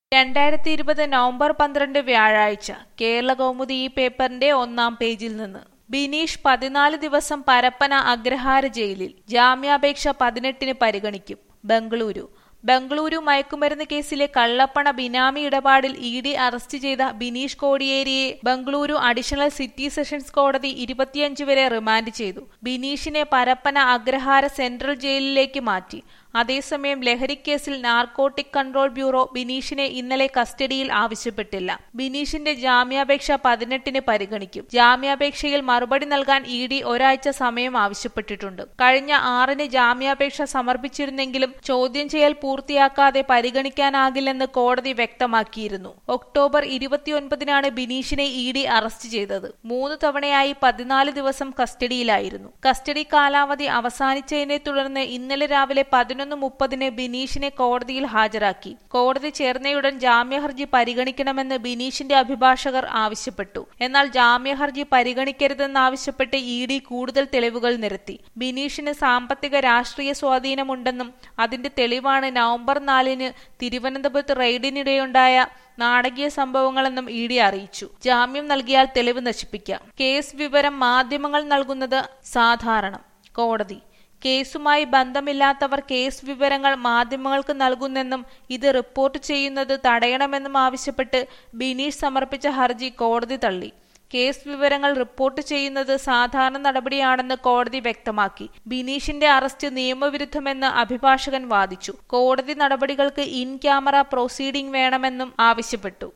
രണ്ടായിരത്തി ഇരുപത് നവംബർ പന്ത്രണ്ട് വ്യാഴാഴ്ച കേരള കൗമുദി ഈ പേപ്പറിന്റെ ഒന്നാം പേജിൽ നിന്ന് ബിനീഷ് പതിനാല് ദിവസം പരപ്പന അഗ്രഹാര ജയിലിൽ ജാമ്യാപേക്ഷ പതിനെട്ടിന് പരിഗണിക്കും ബംഗളൂരു ബംഗളൂരു മയക്കുമരുന്ന് കേസിലെ കള്ളപ്പണ ബിനാമി ഇടപാടിൽ ഇ ഡി അറസ്റ്റ് ചെയ്ത ബിനീഷ് കോടിയേരിയെ ബംഗളൂരു അഡീഷണൽ സിറ്റി സെഷൻസ് കോടതി ഇരുപത്തിയഞ്ച് വരെ റിമാൻഡ് ചെയ്തു ബിനീഷിനെ പരപ്പന അഗ്രഹാര സെൻട്രൽ ജയിലിലേക്ക് മാറ്റി അതേസമയം ലഹരിക്കേസിൽ നാർക്കോട്ടിക് കൺട്രോൾ ബ്യൂറോ ബിനീഷിനെ ഇന്നലെ കസ്റ്റഡിയിൽ ആവശ്യപ്പെട്ടില്ല ബിനീഷിന്റെ ജാമ്യാപേക്ഷ പതിനെട്ടിന് പരിഗണിക്കും ജാമ്യാപേക്ഷയിൽ മറുപടി നൽകാൻ ഇ ഡി ഒരാഴ്ച സമയം ആവശ്യപ്പെട്ടിട്ടുണ്ട് കഴിഞ്ഞ ആറിന് ജാമ്യാപേക്ഷ സമർപ്പിച്ചിരുന്നെങ്കിലും ചോദ്യം ചെയ്യൽ പൂർത്തിയാക്കാതെ പരിഗണിക്കാനാകില്ലെന്ന് കോടതി വ്യക്തമാക്കിയിരുന്നു ഒക്ടോബർ ഇരുപത്തിയൊൻപതിനാണ് ബിനീഷിനെ ഇ ഡി അറസ്റ്റ് ചെയ്തത് മൂന്ന് തവണയായി പതിനാല് ദിവസം കസ്റ്റഡിയിലായിരുന്നു കസ്റ്റഡി കാലാവധി അവസാനിച്ചതിനെ തുടർന്ന് ഇന്നലെ രാവിലെ പതിനൊന്ന് മുപ്പതിന് ബിനീഷിനെ കോടതിയിൽ ഹാജരാക്കി കോടതി ചേർന്നയുടൻ ജാമ്യഹർജി പരിഗണിക്കണമെന്ന് ബിനീഷിന്റെ അഭിഭാഷകർ ആവശ്യപ്പെട്ടു എന്നാൽ ജാമ്യഹർജി പരിഗണിക്കരുതെന്നാവശ്യപ്പെട്ട് ഇ ഡി കൂടുതൽ തെളിവുകൾ നിരത്തി ബിനീഷിന് സാമ്പത്തിക രാഷ്ട്രീയ സ്വാധീനമുണ്ടെന്നും അതിന്റെ തെളിവാണ് നവംബർ നാലിന് തിരുവനന്തപുരത്ത് റെയ്ഡിനിടെയുണ്ടായ നാടകീയ സംഭവങ്ങളെന്നും ഇ ഡി അറിയിച്ചു ജാമ്യം നൽകിയാൽ തെളിവ് നശിപ്പിക്കാം കേസ് വിവരം മാധ്യമങ്ങൾ നൽകുന്നത് സാധാരണം കോടതി കേസുമായി ബന്ധമില്ലാത്തവർ കേസ് വിവരങ്ങൾ മാധ്യമങ്ങൾക്ക് നൽകുന്നെന്നും ഇത് റിപ്പോർട്ട് ചെയ്യുന്നത് തടയണമെന്നും ആവശ്യപ്പെട്ട് ബിനീഷ് സമർപ്പിച്ച ഹർജി കോടതി തള്ളി കേസ് വിവരങ്ങൾ റിപ്പോർട്ട് ചെയ്യുന്നത് സാധാരണ നടപടിയാണെന്ന് കോടതി വ്യക്തമാക്കി ബിനീഷിന്റെ അറസ്റ്റ് നിയമവിരുദ്ധമെന്ന് അഭിഭാഷകൻ വാദിച്ചു കോടതി നടപടികൾക്ക് ഇൻ ക്യാമറ പ്രൊസീഡിംഗ് വേണമെന്നും ആവശ്യപ്പെട്ടു